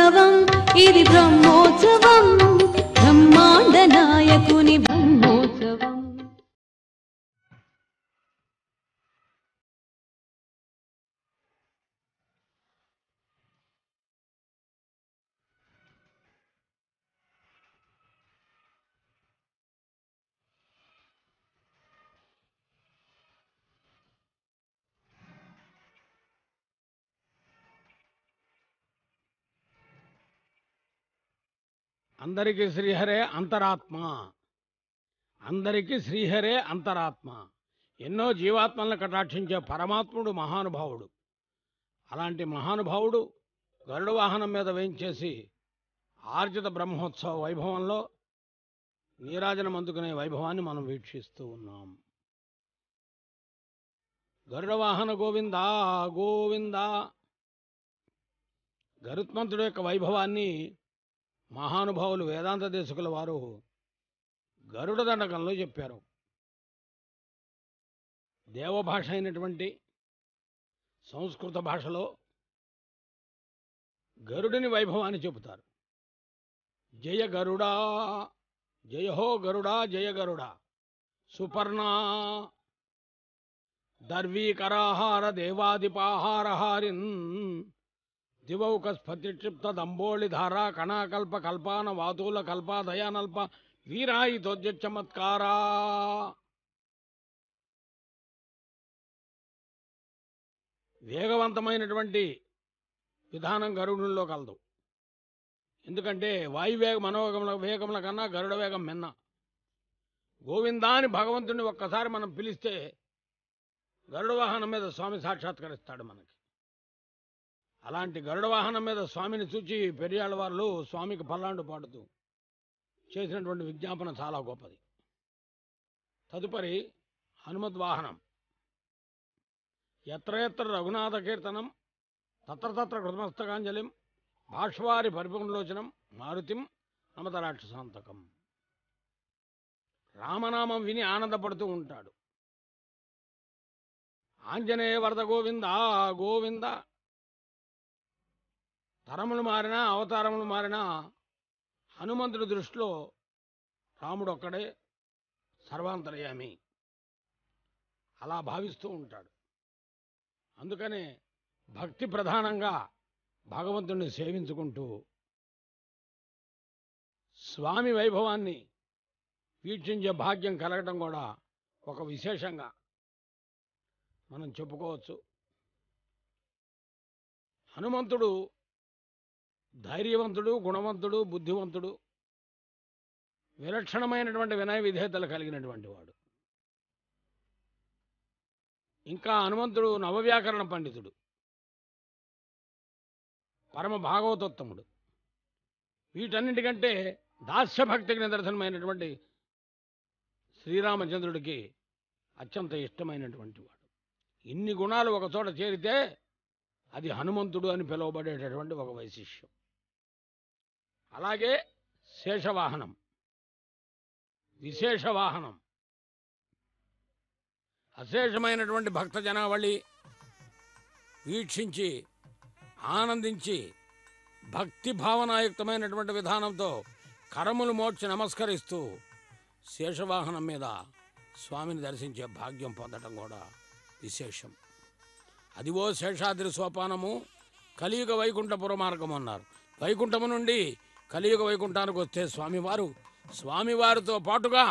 బ్రహ్మోత్సవం ఇది బ్రహ్మోత్సవం బ్రహ్మాండ నాయకుని బ్రహ్మోత్సవం అందరికీ శ్రీహరే అంతరాత్మ అందరికీ శ్రీహరే అంతరాత్మ ఎన్నో జీవాత్మలను కటాక్షించే పరమాత్ముడు మహానుభావుడు అలాంటి మహానుభావుడు గరుడ వాహనం మీద వేయించేసి ఆర్జిత బ్రహ్మోత్సవ వైభవంలో నీరాజనం అందుకునే వైభవాన్ని మనం వీక్షిస్తూ ఉన్నాం గరుడ వాహన గోవింద గోవింద గరుత్మంతుడు యొక్క వైభవాన్ని మహానుభావులు వేదాంత దేశకుల వారు గరుడ దండకంలో చెప్పారు దేవభాష అయినటువంటి సంస్కృత భాషలో గరుడిని వైభవాన్ని చెబుతారు జయ గరుడా జయ హో గరుడా జయ గరుడా సుపర్ణ దర్వీకరాహార దేవాదిపాహారహారిన్ దివౌక స్ఫతిక్షిప్త దంబోళి ధారా కణాకల్ప కల్పాన వాతుల కల్ప దయానల్ప వీరాయితోద్య చమత్కారా వేగవంతమైనటువంటి విధానం గరుడుల్లో కలదు ఎందుకంటే వాయువేగ మనోవేగముల వేగముల కన్నా గరుడ వేగం మిన్న గోవిందాని భగవంతుని ఒక్కసారి మనం పిలిస్తే గరుడ వాహనం మీద స్వామి సాక్షాత్కరిస్తాడు మనకి అలాంటి గరుడ వాహనం మీద స్వామిని చూచి పెరియాళ్ళ వాళ్ళు స్వామికి పల్లాండు పాడుతూ చేసినటువంటి విజ్ఞాపన చాలా గొప్పది తదుపరి హనుమద్ వాహనం ఎత్ర ఎత్ర రఘునాథ కీర్తనం తత్ర తత్ర కృతమస్తకాంజలిం భాష్వారి పరిపూర్ణలోచనం మారుతిం నమత రాక్షసాంతకం రామనామం విని ఆనందపడుతూ ఉంటాడు ఆంజనేయ వరద గోవింద గోవింద తరములు మారినా అవతారములు మారినా హనుమంతుడి దృష్టిలో రాముడు ఒక్కడే సర్వాంతర్యామి అలా భావిస్తూ ఉంటాడు అందుకనే భక్తి ప్రధానంగా భగవంతుణ్ణి సేవించుకుంటూ స్వామి వైభవాన్ని వీక్షించే భాగ్యం కలగటం కూడా ఒక విశేషంగా మనం చెప్పుకోవచ్చు హనుమంతుడు ధైర్యవంతుడు గుణవంతుడు బుద్ధివంతుడు విలక్షణమైనటువంటి వినయ విధేయతలు కలిగినటువంటి వాడు ఇంకా హనుమంతుడు నవవ్యాకరణ పండితుడు పరమ భాగవతోత్తముడు వీటన్నిటికంటే దాస్యభక్తికి నిదర్శనమైనటువంటి శ్రీరామచంద్రుడికి అత్యంత ఇష్టమైనటువంటి వాడు ఇన్ని గుణాలు ఒక చోట చేరితే అది హనుమంతుడు అని పిలువబడేటటువంటి ఒక వైశిష్యం అలాగే శేషవాహనం విశేష వాహనం అశేషమైనటువంటి భక్త జనావళి వీక్షించి ఆనందించి భక్తి భావనాయుక్తమైనటువంటి విధానంతో కరములు మోడ్చి నమస్కరిస్తూ శేషవాహనం మీద స్వామిని దర్శించే భాగ్యం పొందడం కూడా విశేషం అదివో శేషాద్రి సోపానము కలియుగ వైకుంఠపుర మార్గం అన్నారు వైకుంఠము నుండి కలియుగ వైకుంఠానికి వస్తే స్వామివారు స్వామివారితో పాటుగా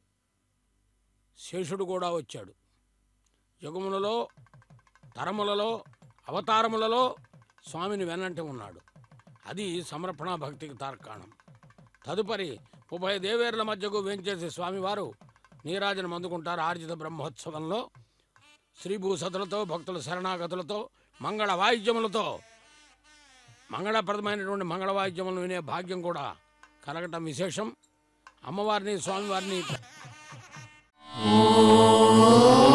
శేషుడు కూడా వచ్చాడు యుగములలో తరములలో అవతారములలో స్వామిని వెన్నంటి ఉన్నాడు అది సమర్పణ భక్తికి తార్కాణం తదుపరి ఉభయ దేవేరుల మధ్యకు వేంచేసి స్వామివారు నీరాజనం అందుకుంటారు ఆర్జిత బ్రహ్మోత్సవంలో శ్రీభూసతులతో భక్తుల శరణాగతులతో మంగళ వాయిద్యములతో మంగళప్రదమైనటువంటి మంగళ వాయిద్యములను వినే భాగ్యం కూడా కలగటం విశేషం అమ్మవారిని స్వామివారిని ఓం